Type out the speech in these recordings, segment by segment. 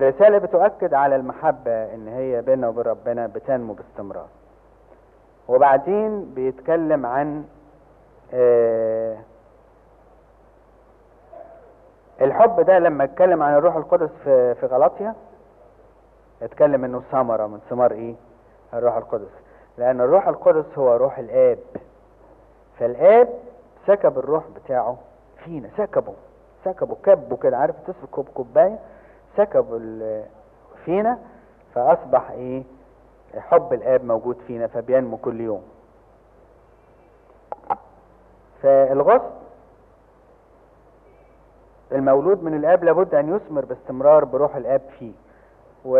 الرسالة بتؤكد على المحبة ان هي بيننا وبين ربنا بتنمو باستمرار وبعدين بيتكلم عن آه الحب ده لما اتكلم عن الروح القدس في في غلاطيا اتكلم انه ثمرة من ثمار ايه الروح القدس لان الروح القدس هو روح الاب فالاب سكب الروح بتاعه فينا سكبه سكبه كبه كده عارف تسكب كوبايه سكبه ال- فينا فاصبح ايه حب الاب موجود فينا فبينمو كل يوم فالغصن المولود من الاب لابد ان يثمر باستمرار بروح الاب فيه و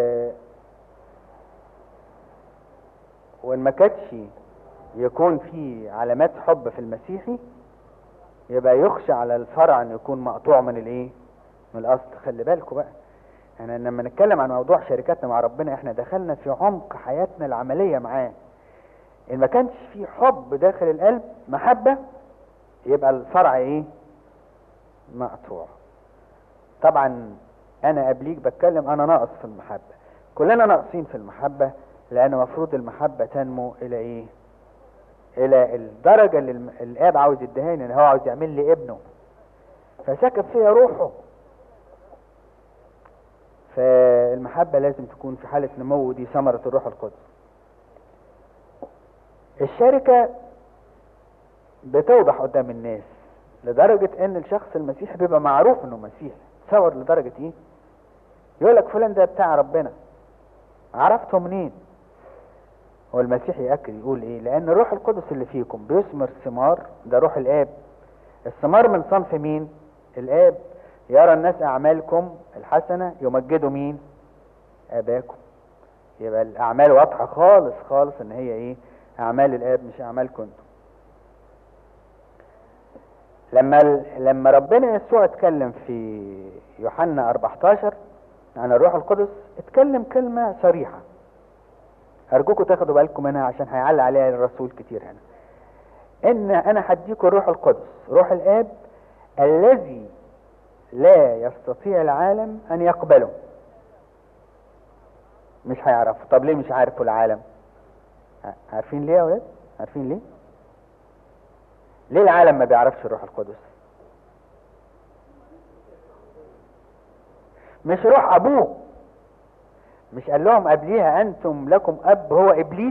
وان ما كانتش يكون في علامات حب في المسيحي يبقى يخشى على الفرع ان يكون مقطوع من الايه من الاصل خلي بالكم بقى احنا لما نتكلم عن موضوع شركاتنا مع ربنا احنا دخلنا في عمق حياتنا العمليه معاه ان ما كانش في حب داخل القلب محبه يبقى الفرع ايه مقطوع طبعا انا قبليك بتكلم انا ناقص في المحبه كلنا ناقصين في المحبه لان مفروض المحبه تنمو الى ايه الى الدرجه اللي الم- الاب عاوز يديهاني ان هو عاوز يعمل لي ابنه فسكب فيا روحه فالمحبه لازم تكون في حاله نمو دي ثمره الروح القدس الشركه بتوضح قدام الناس لدرجة ان الشخص المسيحي بيبقى معروف انه مسيحي تصور لدرجة ايه يقول لك فلان ده بتاع ربنا عرفته منين هو المسيحي يأكد يقول ايه لان الروح القدس اللي فيكم بيثمر ثمار ده روح الاب الثمار من صنف مين الاب يرى الناس اعمالكم الحسنة يمجدوا مين اباكم يبقى الاعمال واضحة خالص خالص ان هي ايه اعمال الاب مش اعمالكم انتم لما لما ربنا يسوع اتكلم في يوحنا 14 عن الروح القدس اتكلم كلمة صريحة أرجوكم تاخدوا بالكم منها عشان هيعلق عليها الرسول كتير هنا إن أنا هديكم الروح القدس روح الآب الذي لا يستطيع العالم أن يقبله مش هيعرفه طب ليه مش عارفه العالم ع- عارفين ليه يا ولاد عارفين ليه ليه العالم ما بيعرفش الروح القدس مش روح ابوه مش قال لهم قبليها انتم لكم اب هو ابليس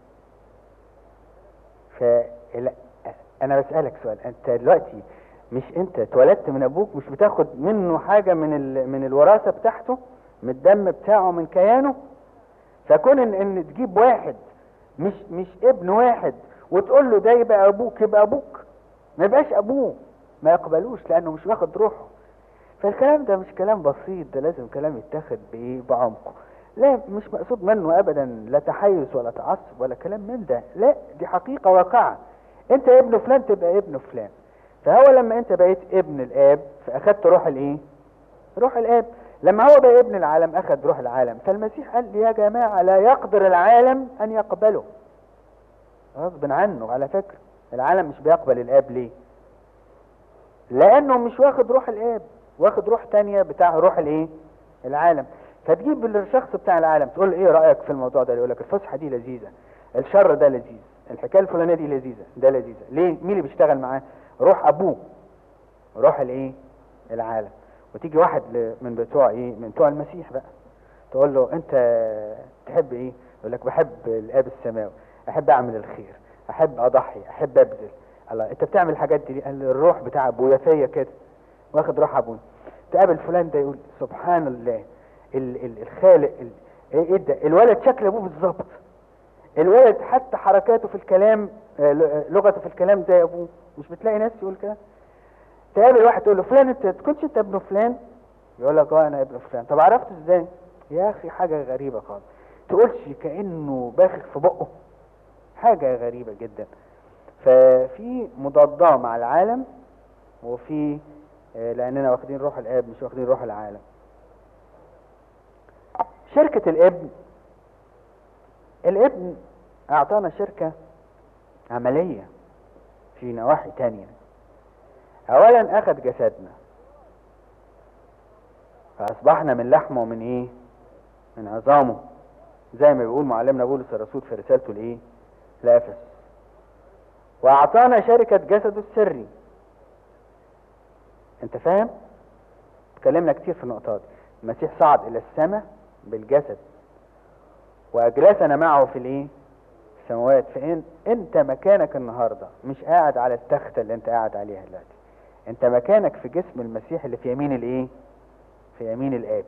ف انا بسالك سؤال انت دلوقتي مش انت اتولدت من ابوك مش بتاخد منه حاجه من ال... من الوراثه بتاعته من الدم بتاعه من كيانه فكون ان, إن تجيب واحد مش مش ابن واحد وتقول له ده يبقى ابوك يبقى ابوك ما يبقاش ابوه ما يقبلوش لانه مش واخد روحه فالكلام ده مش كلام بسيط ده لازم كلام يتاخد بايه بعمقه لا مش مقصود منه ابدا لا تحيز ولا تعصب ولا كلام من ده لا دي حقيقة واقعة انت ابن فلان تبقى ابن فلان فهو لما انت بقيت ابن الاب فاخدت روح الايه روح الاب لما هو بقى ابن العالم اخذ روح العالم فالمسيح قال لي يا جماعة لا يقدر العالم ان يقبله غصب عنه على فكرة العالم مش بيقبل الاب ليه لانه مش واخد روح الاب واخد روح تانية بتاع روح الايه العالم فتجيب الشخص بتاع العالم تقول له ايه رايك في الموضوع ده يقول لك الفسحه دي لذيذه الشر ده لذيذ الحكايه الفلانيه دي لذيذه ده لذيذه ليه مين اللي بيشتغل معاه روح ابوه روح الايه العالم وتيجي واحد ل- من بتوع ايه من بتوع المسيح بقى تقول له انت تحب ايه يقول لك بحب الاب السماوي احب اعمل الخير احب اضحي احب ابذل الله انت بتعمل الحاجات دي قال لي الروح بتاع ابويا فيا كده واخد روح ابويا تقابل فلان ده يقول سبحان الله ال ال الخالق ال ايه إيه ده الولد شكل ابوه بالظبط الولد حتى حركاته في الكلام آه، ل- آه، لغته في الكلام زي ابوه مش بتلاقي ناس يقول كده تقابل واحد تقول له فلان انت تكونش انت ابن فلان يقول لك اه انا ابن فلان طب عرفت ازاي يا اخي حاجه غريبه خالص تقولش كانه باخخ في بقه حاجه غريبه جدا ففي مضادة مع العالم وفي آه، لاننا واخدين روح الاب مش واخدين روح العالم شركة الابن الابن اعطانا شركة عملية في نواحي تانية اولا اخذ جسدنا فاصبحنا من لحمه ومن ايه من عظامه زي ما بيقول معلمنا بولس الرسول في رسالته لايه لافس واعطانا شركه جسده السري انت فاهم اتكلمنا كتير في النقطه دي المسيح صعد الى السماء بالجسد واجلسنا معه في الايه السماوات فان انت مكانك النهارده مش قاعد على التخته اللي انت قاعد عليها دلوقتي انت مكانك في جسم المسيح اللي في يمين الايه في يمين الاب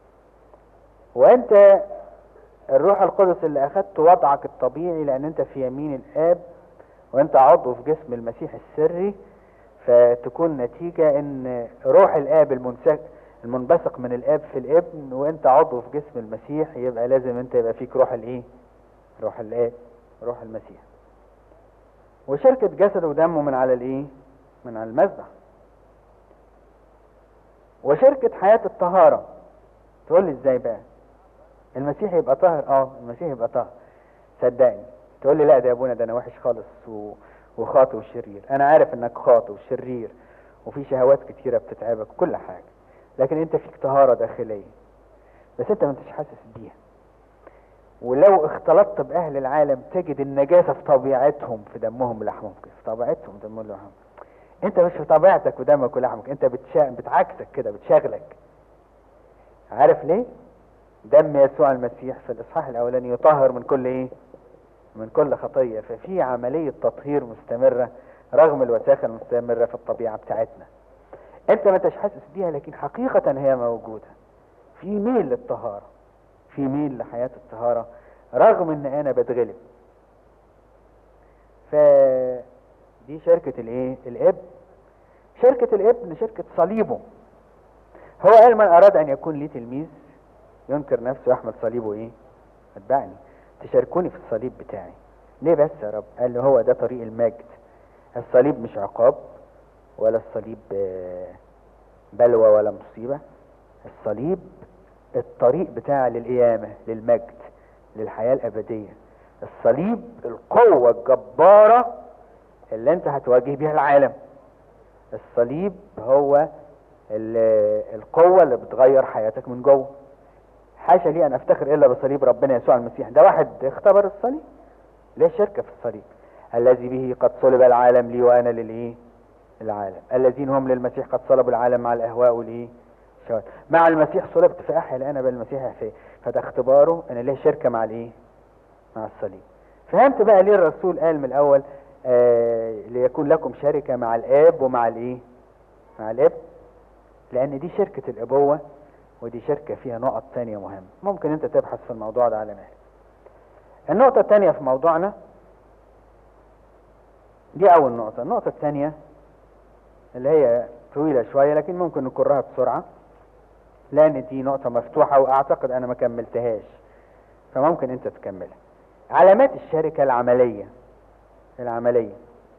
وانت الروح القدس اللي اخدت وضعك الطبيعي لان انت في يمين الاب وانت عضو في جسم المسيح السري فتكون نتيجة ان روح الاب المنسك المنبثق من الاب في الابن وانت عضو في جسم المسيح يبقى لازم انت يبقى فيك روح الايه روح الاب روح المسيح وشركة جسده ودمه من على الايه من على المذبح وشركة حياة الطهارة تقول لي ازاي بقى المسيح يبقى طاهر اه المسيح يبقى طاهر صدقني تقول لي لا ده يا ابونا ده انا وحش خالص و... وخاطئ وشرير انا عارف انك خاطئ وشرير وفي شهوات كتيرة بتتعبك كل حاجة لكن انت فيك طهارة داخلية بس انت ما انتش حاسس بيها ولو اختلطت باهل العالم تجد النجاسة في طبيعتهم في دمهم ولحمهم في طبيعتهم دمهم ولحمهم انت مش في طبيعتك ودمك ولحمك انت بتشا... بتعكسك كده بتشغلك عارف ليه دم يسوع المسيح في الاصحاح الاولاني يطهر من كل ايه من كل خطية ففي عملية تطهير مستمرة رغم الوساخة المستمرة في الطبيعة بتاعتنا انت ما انتش حاسس بيها لكن حقيقة هي موجودة في ميل للطهارة في ميل لحياة الطهارة رغم ان انا بتغلب فدي شركة الايه الاب شركة الابن شركة صليبه هو قال من اراد ان يكون لي تلميذ ينكر نفسه يحمل صليبه ايه اتبعني تشاركوني في الصليب بتاعي ليه بس يا رب قال له هو ده طريق المجد الصليب مش عقاب ولا الصليب بلوى ولا مصيبة الصليب الطريق بتاع للقيامة للمجد للحياة الأبدية الصليب القوة الجبارة اللي انت هتواجه بيها العالم الصليب هو القوة اللي بتغير حياتك من جوه حاشا لي ان افتخر الا بصليب ربنا يسوع المسيح ده واحد اختبر الصليب ليه شركة في الصليب الذي به قد صلب العالم لي وانا للايه العالم الذين هم للمسيح قد صلبوا العالم مع الاهواء والايه الشهوات مع المسيح صلبت فاحيا لأنا بالمسيح احيا فده اختباره ان ليه شركة مع الايه مع الصليب فهمت بقى ليه الرسول قال من الاول آه ليكون لكم شركة مع الاب ومع الايه مع الاب لان دي شركة الابوة ودي شركة فيها نقط تانية مهمة ممكن انت تبحث في الموضوع ده على مهلك النقطة التانية في موضوعنا دي اول نقطة النقطة التانية اللي هي طويلة شوية لكن ممكن نكرها بسرعة لان دي نقطة مفتوحة واعتقد انا ما كملتهاش فممكن انت تكملها علامات الشركة العملية العملية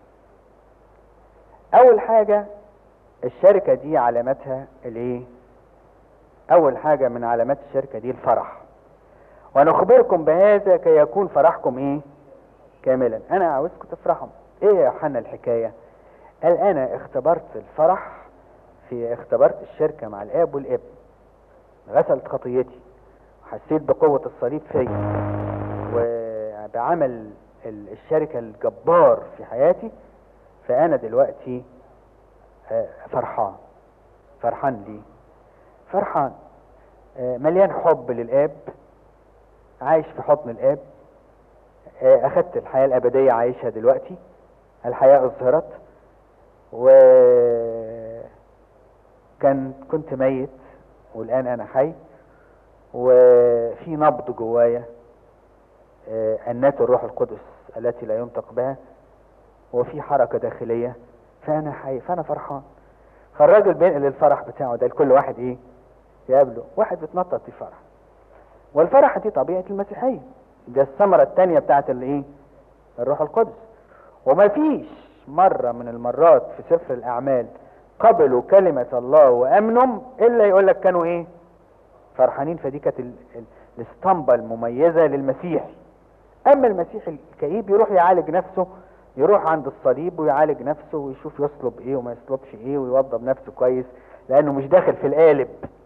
اول حاجة الشركة دي علامتها الايه اول حاجة من علامات الشركة دي الفرح ونخبركم بهذا كي يكون فرحكم ايه كاملا انا عاوزكم تفرحوا ايه يا يوحنا الحكاية قال انا اختبرت الفرح في اختبرت الشركة مع الاب والابن غسلت خطيتي وحسيت بقوة الصليب فيا وبعمل الشركة الجبار في حياتي فانا دلوقتي فرحان فرحان ليه فرحان مليان حب للاب عايش في حضن الاب اخدت الحياة الابدية عايشها دلوقتي الحياة اظهرت و كان كنت ميت والان انا حي وفي نبض جوايا انات الروح القدس التي لا ينطق بها وفي حركة داخلية فانا حي فانا فرحان فالراجل بينقل الفرح بتاعه ده لكل واحد ايه يقابله واحد بيتنطط في فرح والفرح دي طبيعة المسيحية ده الثمرة التانية بتاعت الايه الروح القدس وما فيش مرة من المرات في سفر الاعمال قبلوا كلمة الله وامنوا الا يقول لك كانوا ايه فرحانين فدي كانت الاسطمبة المميزة للمسيح اما المسيح الكئيب يروح يعالج نفسه يروح عند الصليب ويعالج نفسه ويشوف يصلب ايه وما يصلبش ايه ويوضب نفسه كويس لانه مش داخل في القالب